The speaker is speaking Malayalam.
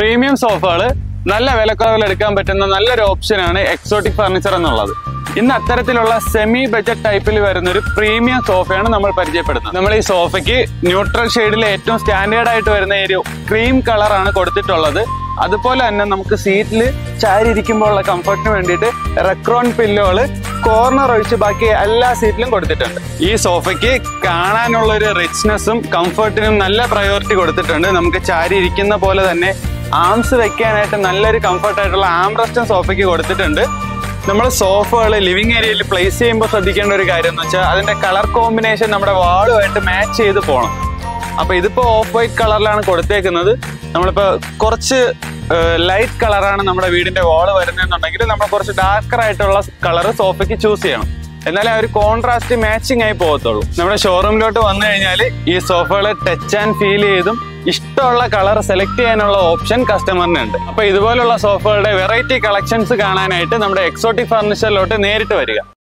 പ്രീമിയം സോഫകൾ നല്ല വിലക്കുറവിൽ എടുക്കാൻ പറ്റുന്ന നല്ലൊരു ഓപ്ഷനാണ് എക്സോട്ടിക് ഫർണിച്ചർ എന്നുള്ളത് ഇന്ന് അത്തരത്തിലുള്ള സെമി ബഡ്ജറ്റ് ടൈപ്പിൽ വരുന്ന ഒരു പ്രീമിയം സോഫയാണ് നമ്മൾ പരിചയപ്പെടുന്നത് നമ്മൾ ഈ സോഫയ്ക്ക് ന്യൂട്രൽ ഷെയ്ഡിൽ ഏറ്റവും സ്റ്റാൻഡേർഡ് ആയിട്ട് വരുന്ന ഒരു ക്രീം കളറാണ് കൊടുത്തിട്ടുള്ളത് അതുപോലെ തന്നെ നമുക്ക് സീറ്റിൽ ചാരി ഇരിക്കുമ്പോഴുള്ള കംഫർട്ടിന് വേണ്ടിയിട്ട് റെക്രോൺ പില്ലോകള് കോർണർ ഒഴിച്ച് ബാക്കി എല്ലാ സീറ്റിലും കൊടുത്തിട്ടുണ്ട് ഈ സോഫയ്ക്ക് കാണാനുള്ള ഒരു റിച്ച്നെസ്സും കംഫർട്ടിനും നല്ല പ്രയോറിറ്റി കൊടുത്തിട്ടുണ്ട് നമുക്ക് ചാരി ഇരിക്കുന്ന പോലെ തന്നെ ആംസ് വെക്കാനായിട്ട് നല്ലൊരു കംഫർട്ട് ആയിട്ടുള്ള ആംറസ്റ്റും സോഫയ്ക്ക് കൊടുത്തിട്ടുണ്ട് നമ്മൾ സോഫകൾ ലിവിങ് ഏരിയയിൽ പ്ലേസ് ചെയ്യുമ്പോൾ ശ്രദ്ധിക്കേണ്ട ഒരു കാര്യം എന്ന് വെച്ചാൽ അതിന്റെ കളർ കോമ്പിനേഷൻ നമ്മുടെ വാളുമായിട്ട് മാച്ച് ചെയ്ത് പോകണം അപ്പൊ ഇതിപ്പോ ഓഫ് വൈറ്റ് കളറിലാണ് കൊടുത്തേക്കുന്നത് നമ്മളിപ്പോ കുറച്ച് ലൈറ്റ് കളറാണ് നമ്മുടെ വീടിന്റെ വാള് വരുന്നതെന്നുണ്ടെങ്കിൽ നമ്മൾ കുറച്ച് ഡാർക്കർ ആയിട്ടുള്ള കളർ സോഫയ്ക്ക് ചൂസ് ചെയ്യണം എന്നാലേ ആ ഒരു കോൺട്രാസ്റ്റ് മാച്ചിങ് ആയി പോകത്തുള്ളൂ നമ്മുടെ ഷോറൂമിലോട്ട് വന്നു കഴിഞ്ഞാൽ ഈ സോഫകൾ ടച്ച് ആൻഡ് ഫീൽ ചെയ്തും ഇഷ്ടമുള്ള കളർ സെലക്ട് ചെയ്യാനുള്ള ഓപ്ഷൻ കസ്റ്റമറിനുണ്ട് അപ്പൊ ഇതുപോലുള്ള സോഫകളുടെ വെറൈറ്റി കളക്ഷൻസ് കാണാനായിട്ട് നമ്മുടെ എക്സോട്ടിക് ഫർണിച്ചറിലോട്ട് നേരിട്ട് വരിക